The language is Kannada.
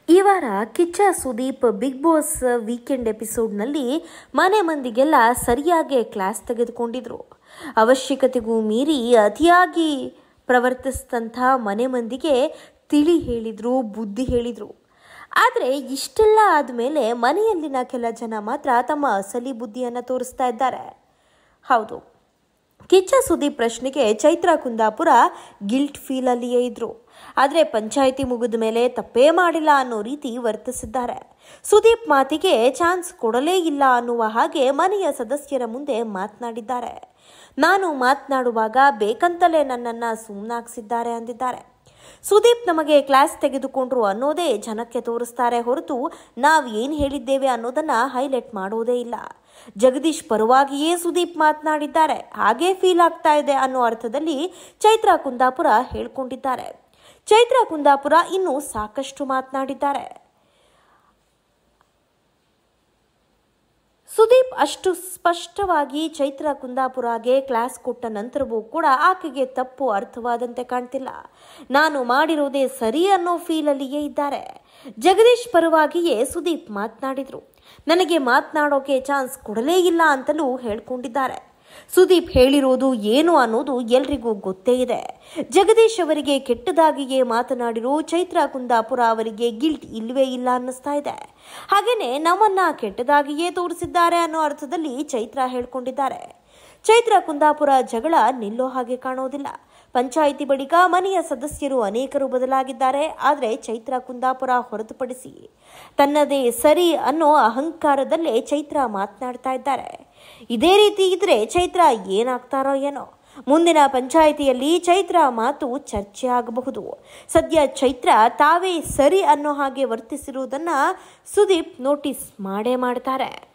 ಈ ವಾರ Kichcha Sudeep Bigg Boss weekend ಎಪಿಸೋಡ್ನಲ್ಲಿ ಮನೆ ಮಂದಿಗೆಲ್ಲ ಸರಿಯಾಗಿ ಕ್ಲಾಸ್ ತೆಗೆದುಕೊಂಡಿದ್ರು ಅವಶ್ಯಕತೆಗೂ ಮೀರಿ ಅತಿಯಾಗಿ ಪ್ರವರ್ತಿಸಿದಂಥ ಮನೆ ಮಂದಿಗೆ ತಿಳಿ ಹೇಳಿದ್ರು ಬುದ್ಧಿ ಹೇಳಿದ್ರು ಆದರೆ ಇಷ್ಟೆಲ್ಲ ಆದಮೇಲೆ ಮನೆಯಲ್ಲಿನ ಕೆಲ ಜನ ಮಾತ್ರ ತಮ್ಮ ಅಸಲಿ ಬುದ್ಧಿಯನ್ನು ತೋರಿಸ್ತಾ ಇದ್ದಾರೆ ಹೌದು ಕಿಚ್ಚ ಸುದೀಪ್ ಪ್ರಶ್ನೆಗೆ ಚೈತ್ರ ಕುಂದಾಪುರ ಗಿಲ್ಟ್ ಫೀಲಲ್ಲಿಯೇ ಇದ್ರು ಆದರೆ ಪಂಚಾಯಿತಿ ಮುಗಿದ ಮೇಲೆ ತಪ್ಪೇ ಮಾಡಿಲ್ಲ ಅನ್ನೋ ರೀತಿ ವರ್ತಿಸಿದ್ದಾರೆ ಸುದೀಪ್ ಮಾತಿಗೆ ಚಾನ್ಸ್ ಕೊಡಲೇ ಇಲ್ಲ ಅನ್ನುವ ಹಾಗೆ ಮನೆಯ ಸದಸ್ಯರ ಮುಂದೆ ಮಾತನಾಡಿದ್ದಾರೆ ನಾನು ಮಾತನಾಡುವಾಗ ಬೇಕಂತಲೇ ನನ್ನನ್ನು ಸುಮ್ಮನಾಗಿಸಿದ್ದಾರೆ ಅಂದಿದ್ದಾರೆ ಸುದೀಪ್ ನಮಗೆ ಕ್ಲಾಸ್ ತೆಗೆದುಕೊಂಡ್ರು ಅನ್ನೋದೇ ಜನಕ್ಕೆ ತೋರಿಸ್ತಾರೆ ಹೊರತು ನಾವು ಏನು ಹೇಳಿದ್ದೇವೆ ಅನ್ನೋದನ್ನ ಹೈಲೈಟ್ ಮಾಡೋದೇ ಇಲ್ಲ ಜಗದೀಶ್ ಪರವಾಗಿಯೇ ಸುದೀಪ್ ಮಾತನಾಡಿದ್ದಾರೆ ಹಾಗೇ ಫೀಲ್ ಆಗ್ತಾ ಇದೆ ಅನ್ನೋ ಅರ್ಥದಲ್ಲಿ ಚೈತ್ರ ಕುಂದಾಪುರ ಹೇಳ್ಕೊಂಡಿದ್ದಾರೆ ಚೈತ್ರ ಕುಂದಾಪುರ ಇನ್ನೂ ಸಾಕಷ್ಟು ಮಾತನಾಡಿದ್ದಾರೆ ಸುದೀಪ್ ಅಷ್ಟು ಸ್ಪಷ್ಟವಾಗಿ ಚೈತ್ರ ಕುಂದಾಪುರಗೆ ಕ್ಲಾಸ್ ಕೊಟ್ಟ ನಂತರವೂ ಕೂಡ ಆಕೆಗೆ ತಪ್ಪು ಅರ್ಥವಾದಂತೆ ಕಾಣ್ತಿಲ್ಲ ನಾನು ಮಾಡಿರೋದೇ ಸರಿ ಅನ್ನೋ ಫೀಲಲ್ಲಿಯೇ ಇದ್ದಾರೆ ಜಗದೀಶ್ ಪರವಾಗಿಯೇ ಸುದೀಪ್ ಮಾತನಾಡಿದ್ರು ನನಗೆ ಮಾತನಾಡೋಕೆ ಚಾನ್ಸ್ ಕೊಡಲೇ ಇಲ್ಲ ಅಂತಲೂ ಹೇಳ್ಕೊಂಡಿದ್ದಾರೆ ಸುದೀಪ್ ಹೇಳಿರೋದು ಏನು ಅನ್ನೋದು ಎಲ್ರಿಗೂ ಗೊತ್ತೇ ಇದೆ ಜಗದೀಶ್ ಅವರಿಗೆ ಕೆಟ್ಟದಾಗಿಯೇ ಮಾತನಾಡಿರೋ ಚೈತ್ರ ಕುಂದಾಪುರ ಅವರಿಗೆ ಗಿಲ್ಟ್ ಇಲ್ವೇ ಇಲ್ಲ ಅನ್ನಿಸ್ತಾ ಇದೆ ಹಾಗೇನೆ ನಮ್ಮನ್ನ ಕೆಟ್ಟದಾಗಿಯೇ ತೋರಿಸಿದ್ದಾರೆ ಅನ್ನೋ ಅರ್ಥದಲ್ಲಿ ಚೈತ್ರ ಹೇಳ್ಕೊಂಡಿದ್ದಾರೆ ಚೈತ್ರ ಕುಂದಾಪುರ ಜಗಳ ನಿಲ್ಲೋ ಹಾಗೆ ಕಾಣೋದಿಲ್ಲ ಪಂಚಾಯಿತಿ ಬಳಿಕ ಮನೆಯ ಸದಸ್ಯರು ಅನೇಕರು ಬದಲಾಗಿದ್ದಾರೆ ಆದರೆ ಚೈತ್ರ ಕುಂದಾಪುರ ಹೊರತುಪಡಿಸಿ ತನ್ನದೇ ಸರಿ ಅನ್ನೋ ಅಹಂಕಾರದಲ್ಲೇ ಚೈತ್ರ ಮಾತನಾಡ್ತಾ ಇದ್ದಾರೆ ಇದೇ ರೀತಿ ಇದ್ರೆ ಚೈತ್ರ ಏನಾಗ್ತಾರೋ ಏನೋ ಮುಂದಿನ ಪಂಚಾಯಿತಿಯಲ್ಲಿ ಚೈತ್ರ ಮಾತು ಚರ್ಚೆ ಆಗಬಹುದು ಸದ್ಯ ಚೈತ್ರ ತಾವೇ ಸರಿ ಅನ್ನೋ ಹಾಗೆ ವರ್ತಿಸಿರುವುದನ್ನ ಸುದೀಪ್ ನೋಟಿಸ್ ಮಾಡೇ ಮಾಡ್ತಾರೆ